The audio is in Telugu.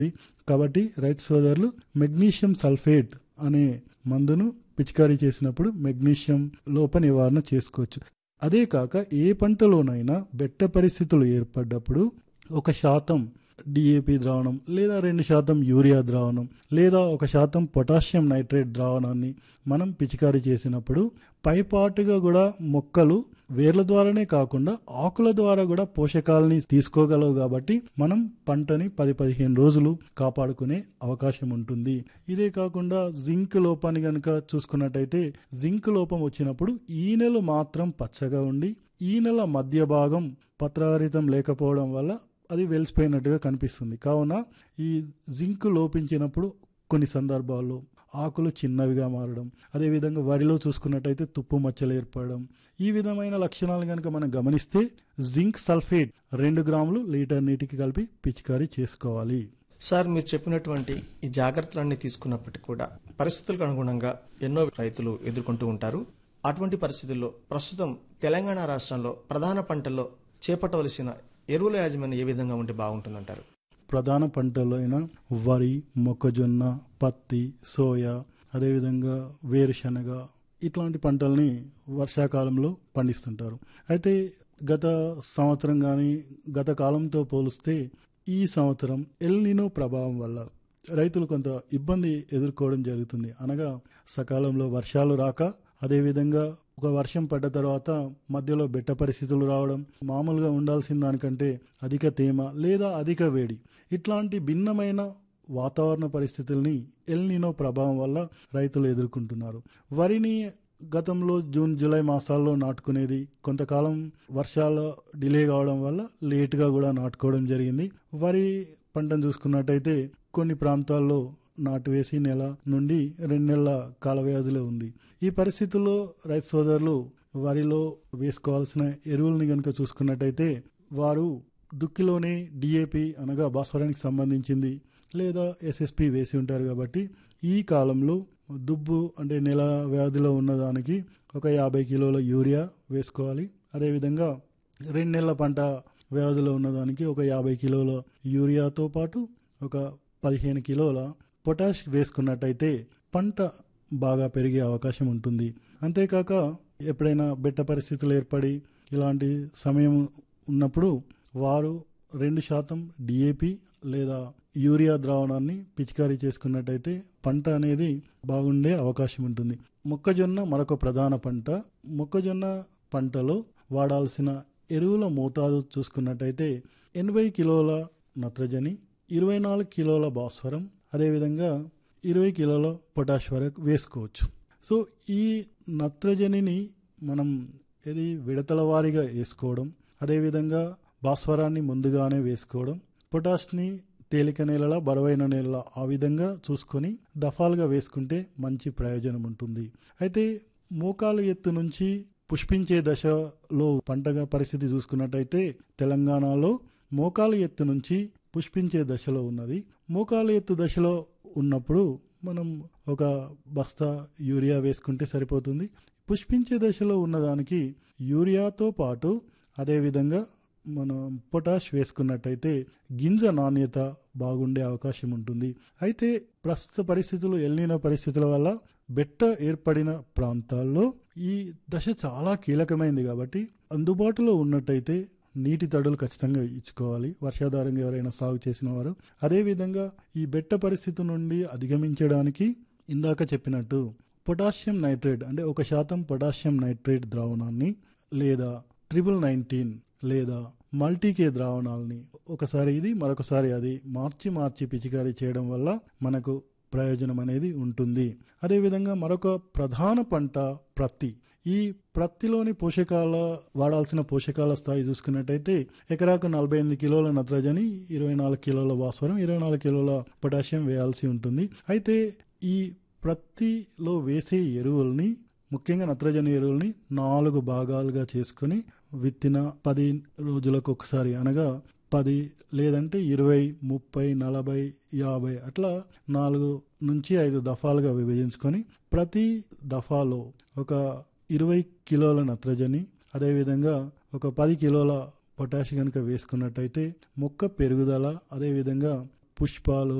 కాబట్టి రైతు సోదరులు మెగ్నీషియం సల్ఫేట్ అనే మందును పిచికారీ చేసినప్పుడు మెగ్నీషియం లోప నివారణ చేసుకోవచ్చు అదే కాక ఏ పంటలోనైనా బెట్ట పరిస్థితులు ఏర్పడ్డప్పుడు ఒక శాతం డిఏపి ద్రావణం లేదా రెండు శాతం యూరియా ద్రావణం లేదా ఒక శాతం పొటాషియం నైట్రేట్ ద్రావణాన్ని మనం పిచికారీ చేసినప్పుడు పైపాటుగా కూడా మొక్కలు వేర్ల ద్వారానే కాకుండా ఆకుల ద్వారా కూడా పోషకాలని తీసుకోగలవు కాబట్టి మనం పంటని పది పదిహేను రోజులు కాపాడుకునే అవకాశం ఉంటుంది ఇదే కాకుండా జింక్ లోపాన్ని కనుక చూసుకున్నట్టయితే జింక్ లోపం వచ్చినప్పుడు ఈ నెల మాత్రం పచ్చగా ఉండి ఈ నెల మధ్య భాగం పత్రహరితం లేకపోవడం వల్ల అది వెలిసిపోయినట్టుగా కనిపిస్తుంది కావున ఈ జింక్ లోపించినప్పుడు కొన్ని సందర్భాల్లో ఆకులు చిన్నవిగా మారడం అదేవిధంగా వరిలో చూసుకున్నట్టయితే తుప్పు మచ్చలు ఏర్పడడం ఈ విధమైన లక్షణాలు కనుక మనం గమనిస్తే జింక్ సల్ఫేట్ రెండు గ్రాములు లీటర్ నీటికి కలిపి పిచికారీ చేసుకోవాలి సార్ మీరు చెప్పినటువంటి ఈ జాగ్రత్తలన్నీ తీసుకున్నప్పటికీ కూడా పరిస్థితులకు అనుగుణంగా ఎన్నో రైతులు ఎదుర్కొంటూ ఉంటారు అటువంటి పరిస్థితుల్లో ప్రస్తుతం తెలంగాణ రాష్ట్రంలో ప్రధాన పంటల్లో చేపట్టవలసిన ఎరువుల యాజమాన్యం ఏ విధంగా ఉంటే బాగుంటుందంటారు ప్రధాన పంటలు అయిన వరి మొక్కజొన్న పత్తి సోయా అదేవిధంగా వేరుశనగ ఇట్లాంటి పంటల్ని వర్షాకాలంలో పండిస్తుంటారు అయితే గత సంవత్సరం కానీ గత కాలంతో పోలిస్తే ఈ సంవత్సరం ఎల్నినో ప్రభావం వల్ల రైతులు కొంత ఇబ్బంది ఎదుర్కోవడం జరుగుతుంది అనగా సకాలంలో వర్షాలు రాక అదేవిధంగా ఒక వర్షం పడ్డ తర్వాత మధ్యలో బెట్ట పరిస్థితులు రావడం మామూలుగా ఉండాల్సిన దానికంటే అధిక తేమ లేదా అధిక వేడి ఇట్లాంటి భిన్నమైన వాతావరణ పరిస్థితుల్ని ఎల్నినో ప్రభావం వల్ల రైతులు ఎదుర్కొంటున్నారు వరిని గతంలో జూన్ జూలై మాసాల్లో నాటుకునేది కొంతకాలం వర్షాలు డిలే కావడం వల్ల లేటుగా కూడా నాటుకోవడం జరిగింది వరి పంటను చూసుకున్నట్టయితే కొన్ని ప్రాంతాల్లో నాటు వేసి నెల నుండి రెండు నెలల కాల వ్యవధిలో ఉంది ఈ పరిస్థితుల్లో రైతు సోదరులు వరిలో వేసుకోవాల్సిన ఎరువుల్ని కనుక చూసుకున్నట్టయితే వారు దుక్కిలోనే డిఏపి అనగా భాస్వరానికి సంబంధించింది లేదా ఎస్ఎస్పి వేసి ఉంటారు కాబట్టి ఈ కాలంలో దుబ్బు అంటే నెల వ్యవధిలో ఉన్నదానికి ఒక యాభై కిలోల యూరియా వేసుకోవాలి అదేవిధంగా రెండు నెలల పంట వ్యవధిలో ఉన్నదానికి ఒక యాభై కిలోల యూరియాతో పాటు ఒక పదిహేను కిలోల పొటాష్ వేసుకున్నట్టయితే పంట బాగా పెరిగే అవకాశం ఉంటుంది అంతేకాక ఎప్పుడైనా బెట్ట పరిస్థితులు ఏర్పడి ఇలాంటి సమయం ఉన్నప్పుడు వారు రెండు శాతం డిఏపి లేదా యూరియా ద్రావణాన్ని పిచికారీ చేసుకున్నట్టయితే పంట అనేది బాగుండే అవకాశం ఉంటుంది మొక్కజొన్న మరొక ప్రధాన పంట మొక్కజొన్న పంటలో వాడాల్సిన ఎరువుల మోతాదు చూసుకున్నట్టయితే ఎనభై కిలోల నత్రజని ఇరవై నాలుగు కిలోల భాస్వరం అదేవిధంగా ఇరవై కిలోల పొటాష్ వరకు వేసుకోవచ్చు సో ఈ నత్రజనిని మనం ఇది విడతల వారీగా వేసుకోవడం అదేవిధంగా భాస్వరాన్ని ముందుగానే వేసుకోవడం పొటాష్ని తేలిక నేలల బరువైన నేలల ఆ విధంగా చూసుకొని దఫాలుగా వేసుకుంటే మంచి ప్రయోజనం ఉంటుంది అయితే మోకాలు ఎత్తు నుంచి పుష్పించే దశలో పంటగా పరిస్థితి చూసుకున్నట్టయితే తెలంగాణలో మోకాలు ఎత్తు నుంచి పుష్పించే దశలో ఉన్నది మోకాలు ఎత్తు దశలో ఉన్నప్పుడు మనం ఒక బస్తా యూరియా వేసుకుంటే సరిపోతుంది పుష్పించే దశలో ఉన్నదానికి యూరియాతో పాటు అదేవిధంగా మనం పొటాష్ వేసుకున్నట్టయితే గింజ నాణ్యత బాగుండే అవకాశం ఉంటుంది అయితే ప్రస్తుత పరిస్థితులు ఎల్నిన పరిస్థితుల వల్ల బెట్ట ఏర్పడిన ప్రాంతాల్లో ఈ దశ చాలా కీలకమైంది కాబట్టి అందుబాటులో ఉన్నట్టయితే నీటి తడులు ఖచ్చితంగా ఇచ్చుకోవాలి వర్షాధారంగా ఎవరైనా సాగు చేసిన వారు అదేవిధంగా ఈ బెట్ట పరిస్థితి నుండి అధిగమించడానికి ఇందాక చెప్పినట్టు పొటాషియం నైట్రేట్ అంటే ఒక శాతం పొటాషియం నైట్రేట్ ద్రావణాన్ని లేదా ట్రిపుల్ నైన్టీన్ లేదా మల్టీకే ద్రావణాలని ఒకసారి ఇది మరొకసారి అది మార్చి మార్చి పిచికారీ చేయడం వల్ల మనకు ప్రయోజనం అనేది ఉంటుంది అదేవిధంగా మరొక ప్రధాన పంట ప్రత్తి ఈ ప్రత్తిలోని పోషకాల వాడాల్సిన పోషకాల స్థాయి చూసుకున్నట్టయితే ఎకరాకు నలభై ఎనిమిది కిలోల నత్రజని ఇరవై నాలుగు కిలోల భాస్వరం ఇరవై నాలుగు కిలోల పొటాషియం వేయాల్సి ఉంటుంది అయితే ఈ ప్రత్తిలో వేసే ఎరువుల్ని ముఖ్యంగా నత్రజని ఎరువుల్ని నాలుగు భాగాలుగా చేసుకుని విత్తిన పది రోజులకు ఒకసారి అనగా పది లేదంటే ఇరవై ముప్పై నలభై యాభై అట్లా నాలుగు నుంచి ఐదు దఫాలుగా విభజించుకొని ప్రతి దఫాలో ఒక ఇరవై కిలోల నత్రజని అదేవిధంగా ఒక పది కిలోల పొటాష్ కనుక వేసుకున్నట్టయితే మొక్క పెరుగుదల అదేవిధంగా పుష్పాలు